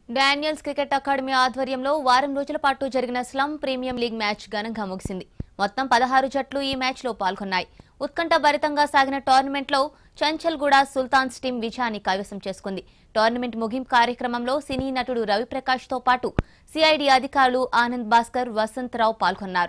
Daniels cricket academy ఆధ్వర్యంలో వారం రోజుల పాటు జరిగిన స్లమ్ ప్రీమియం లీగ్ మ్యాచ్ ఘనంగా ముగిసింది మొత్తం పదహారు జట్లు ఈ మ్యాచ్లో పాల్గొన్నాయి ఉత్కంఠ భరితంగా సాగిన టోర్నమెంట్లో చంచల్గూడ సుల్తాన్స్ టీం విజయాన్ని కైవసం చేసుకుంది టోర్నమెంట్ ముగింపు కార్యక్రమంలో సినీ నటుడు రవిప్రకాష్ తో పాటు సిఐడి అధికారులు ఆనంద్ భాస్కర్ వసంతరావు పాల్గొన్నారు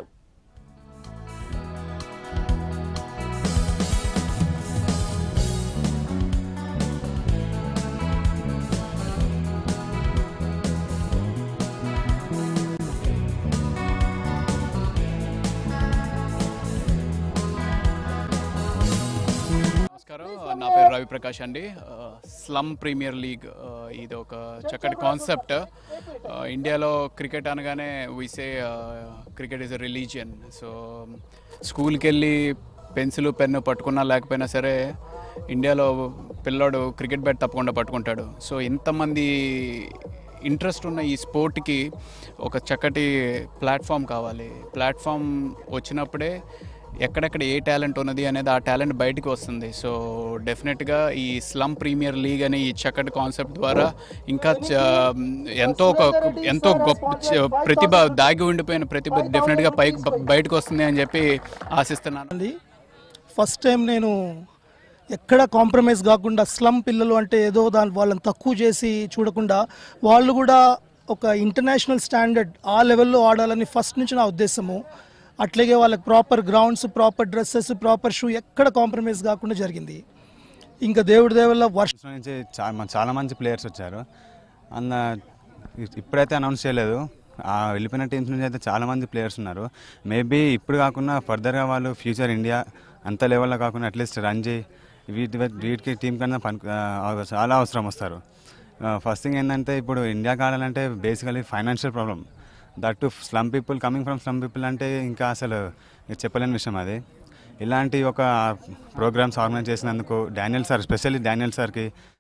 నమస్కారం నా పేరు రవిప్రకాష్ అండి స్లమ్ ప్రీమియర్ లీగ్ ఆ, ఇది ఒక చక్కటి కాన్సెప్ట్ ఆ, ఇండియాలో క్రికెట్ అనగానే వీసే cricket is a religion so స్కూల్కి వెళ్ళి పెన్సిల్ పెన్ను పట్టుకున్నా లేకపోయినా సరే ఇండియాలో పిల్లోడు క్రికెట్ బ్యాట్ తప్పకుండా పట్టుకుంటాడు సో ఇంతమంది ఇంట్రెస్ట్ ఉన్న ఈ స్పోర్ట్కి ఒక చక్కటి ప్లాట్ఫామ్ కావాలి ప్లాట్ఫామ్ వచ్చినప్పుడే ఎక్కడెక్కడ ఏ టాలెంట్ ఉన్నది అనేది ఆ టాలెంట్ బయటికి వస్తుంది సో డెఫినెట్గా ఈ స్లమ్ ప్రీమియర్ లీగ్ అనే ఈ చక్కటి కాన్సెప్ట్ ద్వారా ఇంకా చ- ఎంతో ఒక ఎంతో గొప్ప చ- ప్రతిభ దాగి ఉండిపోయిన ప్రతిభ డెఫినెట్గా పైకి బయటకు వస్తుంది అని చెప్పి ఆశిస్తున్నాను అండి ఫస్ట్ టైం నేను ఎక్కడ కాంప్రమైజ్ కాకుండా స్లమ్ పిల్లలు అంటే ఏదో దాని వాళ్ళని తక్కువ చేసి చూడకుండా వాళ్ళు కూడా ఒక ఇంటర్నేషనల్ స్టాండర్డ్ ఆ లెవెల్లో ఆడాలని ఫస్ట్ నుంచి నా ఉద్దేశము అట్లాగే వాళ్ళకి proper grounds proper dresses proper shoe ఎక్కడ కాంప్రమైజ్ కాకుండా జరిగింది ఇంకా దేవుడి దేవుళ్ళ వర్ష రాష్ట్రం నుంచి చా- మ- చాలా మంచి ప్లేయర్స్ వచ్చారు అన్న ఇప్పుడైతే అనౌన్స్ చేయలేదు ఆ వెళ్ళిపోయిన టీమ్స్ నుంచి అయితే చాలా మంది ప్లేయర్స్ ఉన్నారు మేబీ ఇప్పుడు కాకుండా ఫర్దర్గా వాళ్ళు ఫ్యూచర్ ఇండియా అంత లెవెల్లో కాకుండా అట్లీస్ట్ రంజీ వీటి వీటికి టీం కన్నా పని చాలా అవసరం వస్తారు ఫస్ట్ థింగ్ ఏంటంటే ఇప్పుడు ఇండియాకి ఆడాలంటే basically financial problem that to slum people coming from slum people అంటే ఇంకా అసలు ఇక చెప్పలేని విషయం అది ఇలాంటి ఒక ప్రోగ్రామ్స్ ఆర్గనైజ్ చేసినందుకు డానియల్ సార్ స్పెషల్లీ డానియల్ సార్కి